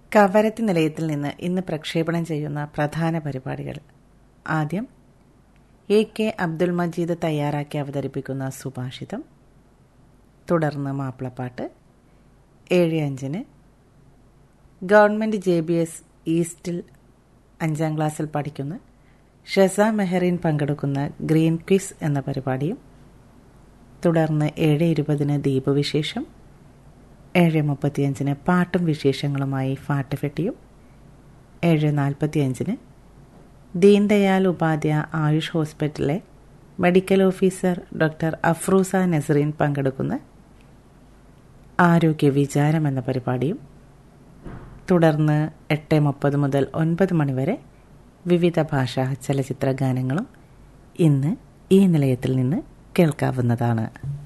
കവരത്തി നിലയത്തിൽ നിന്ന് ഇന്ന് പ്രക്ഷേപണം ചെയ്യുന്ന പ്രധാന പരിപാടികൾ ആദ്യം എ കെ അബ്ദുൽ മജീദ് തയ്യാറാക്കി അവതരിപ്പിക്കുന്ന സുഭാഷിതം തുടർന്ന് മാപ്പിളപ്പാട്ട് ഏഴ് അഞ്ചിന് ഗവൺമെൻറ് ജെ ബി എസ് ഈസ്റ്റിൽ അഞ്ചാം ക്ലാസ്സിൽ പഠിക്കുന്ന ഷെസ മെഹറിൻ പങ്കെടുക്കുന്ന ഗ്രീൻ ക്വിസ് എന്ന പരിപാടിയും തുടർന്ന് ഏഴ് ഇരുപതിന് ദീപവിശേഷം ഏഴ് മുപ്പത്തിയഞ്ചിന് പാട്ടും വിശേഷങ്ങളുമായി ഫാട്ടുഫെട്ടിയും ഏഴ് നാൽപ്പത്തിയഞ്ചിന് ദീൻദയാൽ ഉപാധ്യായ ആയുഷ് ഹോസ്പിറ്റലിലെ medical officer doctor Afroza Nasreen പങ്കെടുക്കുന്ന ആരോഗ്യ വിചാരം എന്ന പരിപാടിയും തുടർന്ന് എട്ട് മുപ്പത് മുതൽ ഒൻപത് മണിവരെ വിവിധ ഭാഷാ ചലച്ചിത്ര ഗാനങ്ങളും ഇന്ന് ഈ നിലയത്തിൽ നിന്ന് കേൾക്കാവുന്നതാണ്